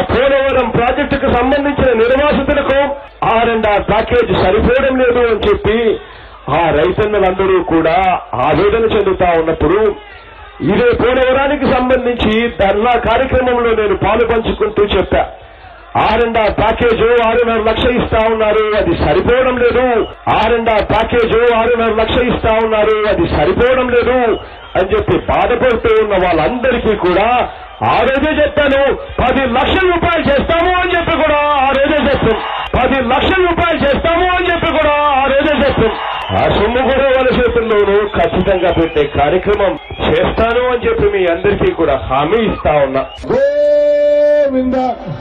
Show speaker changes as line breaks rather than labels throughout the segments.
పోలవరం ప్రాజెక్టుకు సంబంధించిన నిర్వాసితులకు ఆర్ అండ్ ఆర్ ప్యాకేజ్ సరిపోవడం లేదు అని చెప్పి ఆ రైతన్నలందరూ కూడా ఆవేదన చెందుతా ఉన్నప్పుడు ఇదే పోలవరానికి సంబంధించి ధర్నా కార్యక్రమంలో నేను పాలు పంచుకుంటూ చెప్పా ఆర్ అండ్ ఆర్ ప్యాకేజ్ ఆరున్నర లక్ష ఇస్తా ఉన్నారు అది సరిపోవడం లేదు ఆర్ అండ్ ఆర్ ప్యాకేజ్ ఆరున్నర లక్ష ఇస్తా ఉన్నారు అది సరిపోవడం లేదు అని చెప్పి బాధపడుతూ ఉన్న వాళ్ళందరికీ కూడా ఆ రోజే చెప్పాను పది లక్షల రూపాయలు చేస్తాము అని చెప్పి కూడా ఆ రోజే చెప్పాం పది లక్షల రూపాయలు చేస్తాము అని చెప్పి కూడా ఆ రోజే చెప్పాం ఆ సొమ్ము కూడా వాళ్ళ చేతుల్లోనూ ఖచ్చితంగా పెట్టే కార్యక్రమం చేస్తాను అని చెప్పి మీ అందరికీ కూడా హామీ ఇస్తా ఉన్నా
గోవింద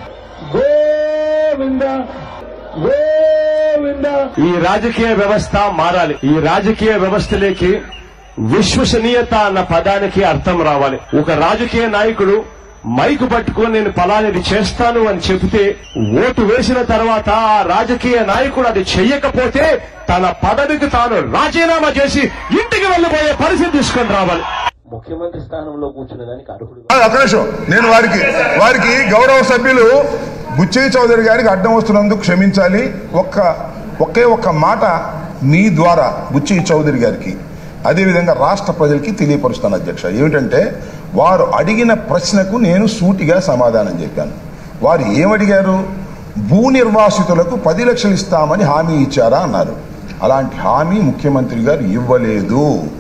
గోవింద గోవింద
ఈ రాజకీయ వ్యవస్థ మారాలి ఈ రాజకీయ వ్యవస్థలోకి విశ్వసనీయత అన్న పదానికి అర్థం రావాలి ఒక రాజకీయ నాయకుడు మైకు పట్టుకొని నేను ఫలానిది చేస్తాను అని చెబితే ఓటు వేసిన తర్వాత ఆ రాజకీయ నాయకుడు అది చెయ్యకపోతే తన పదవికి తాను రాజీనామా చేసి ఇంటికి వెళ్లిపోయే పరిస్థితి తీసుకొని రావాలి ముఖ్యమంత్రి స్థానంలో కూర్చునే దానికి అర్హుడు
ఆ, ఒక్క నిమిషం నేను వారికి వారికి గౌరవ సభ్యులు బుచ్చయ్య చౌదరి గారికి అడ్డం వస్తున్నందుకు క్షమించాలి ఒక్క ఒకే ఒక్క మాట మీ ద్వారా బుచ్చయ్య చౌదరి గారికి అదేవిధంగా రాష్ట్ర ప్రజలకి తెలియపరుస్తాను అధ్యక్ష ఏమిటంటే వారు అడిగిన ప్రశ్నకు నేను సూటిగా సమాధానం చెప్పాను వారు ఏమడిగారు భూ నిర్వాసితులకు పది లక్షలు ఇస్తామని హామీ ఇచ్చారా అన్నారు అలాంటి హామీ ముఖ్యమంత్రి గారు ఇవ్వలేదు